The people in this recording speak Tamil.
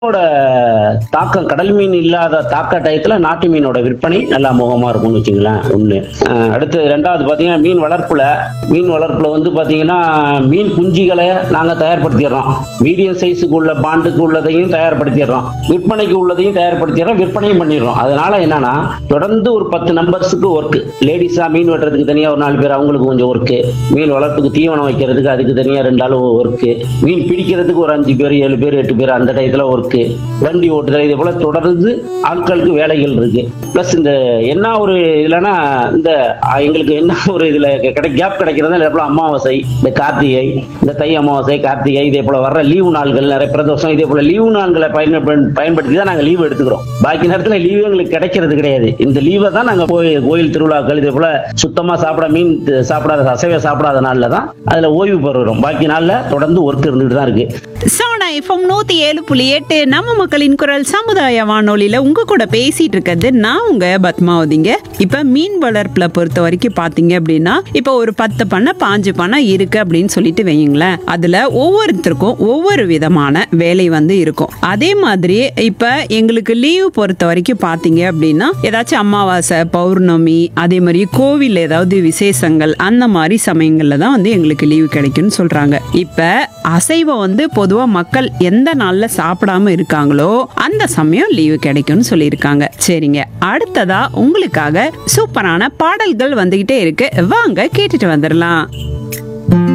மீனோட தாக்கம் கடல் மீன் இல்லாத தாக்க டயத்துல நாட்டு மீனோட விற்பனை நல்லா அமோகமா இருக்கும்னு வச்சுங்களேன் ஒண்ணு அஹ் அடுத்து ரெண்டாவது பாத்தீங்கன்னா மீன் வளர்ப்புல மீன் வளர்ப்புல வந்து பாத்தீங்கன்னா மீன் குஞ்சுகளை நாங்க தயார்படுத்திடுறோம் மீடியம் சைஸுக்கு உள்ள பாண்டுக்கு உள்ளதையும் தயார்படுத்திடுறோம் விற்பனைக்கு உள்ளதையும் தயார்படுத்திடுறோம் விற்பனையும் பண்ணிடுறோம் அதனால என்னன்னா தொடர்ந்து ஒரு பத்து நம்பர்ஸுக்கு ஒர்க் லேடிஸா மீன் வெட்டுறதுக்கு தனியா ஒரு நாலு பேர் அவங்களுக்கு கொஞ்சம் ஒர்க்கு மீன் வளர்ப்புக்கு தீவனம் வைக்கிறதுக்கு அதுக்கு தனியா ரெண்டு ஆள் ஒர்க்கு மீன் பிடிக்கிறதுக்கு ஒரு அஞ்சு பேர் ஏழு பேர் எட்டு பேர் அந்த டயத்துல ஒர்க்கு வண்டி ஓட்டுதல் இதே போல தொடர்ந்து ஆட்களுக்கு வேலைகள் இருக்கு பிளஸ் இந்த என்ன ஒரு இதுலன்னா இந்த அஹ், எங்களுக்கு என்ன ஒரு இதுல கிடை கேப் கிடைக்கிறது இதே போல அமாவாசை இந்த கார்த்திகை இந்த தை அமாவாசை கார்த்திகை இதே போல வர்ற லீவு நாள்கள் நிறைய பிரதோஷம் இதே போல லீவு நாள்களை பயன் பயன்படுத்தி தான் நாங்க லீவு எடுத்துக்கிறோம் பாக்கி நேரத்துல லீவு எங்களுக்கு கிடைக்கிறது கிடையாது இந்த லீவை தான் நாங்க போய் கோயில் திருவிழாக்கள் இதே போல சுத்தமா சாப்பிட மீன் த- சாப்பிடாத அசைவ சாப்பிடாத நாள்ல தான் அதுல ஓய்வு பெறுகிறோம் பாக்கி நாள்ல தொடர்ந்து ஒர்க் இருந்துட்டு தான் இருக்கு சோனா எஃப்எம் நூத்தி ஏழு புள்ளி எட்டு நம்ம மக்களின் குரல் சமுதாய வானொலியில உங்க கூட பேசிட்டு இருக்கிறது நான் உங்க பத்மாவதிங்க இப்ப மீன் வளர்ப்புல பொறுத்த வரைக்கும் பாத்தீங்க அப்படின்னா இப்ப ஒரு பத்து பண்ணை பாஞ்சு பண்ணை இருக்கு அப்படின்னு சொல்லிட்டு வையுங்களேன் அதுல ஒவ்வொருத்தருக்கும் ஒவ்வொரு விதமான வேலை வந்து இருக்கும் அதே மாதிரி இப்ப எங்களுக்கு லீவு பொறுத்த வரைக்கும் பாத்தீங்க அப்படின்னா ஏதாச்சும் அமாவாசை பௌர்ணமி அதே மாதிரி கோவில் ஏதாவது விசேஷங்கள் அந்த மாதிரி சமயங்கள்ல தான் வந்து எங்களுக்கு லீவு கிடைக்கும்னு சொல்றாங்க இப்ப அசைவம் வந்து பொதுவா மக்கள் எந்த நாள்ல சாப்பிடாம இருக்காங்களோ அந்த சமயம் லீவு கிடைக்கும்னு சொல்லியிருக்காங்க சரிங்க அடுத்ததா உங்களுக்காக சூப்பரான பாடல்கள் வந்துகிட்டே இருக்கு வாங்க கேட்டுட்டு வந்துடலாம்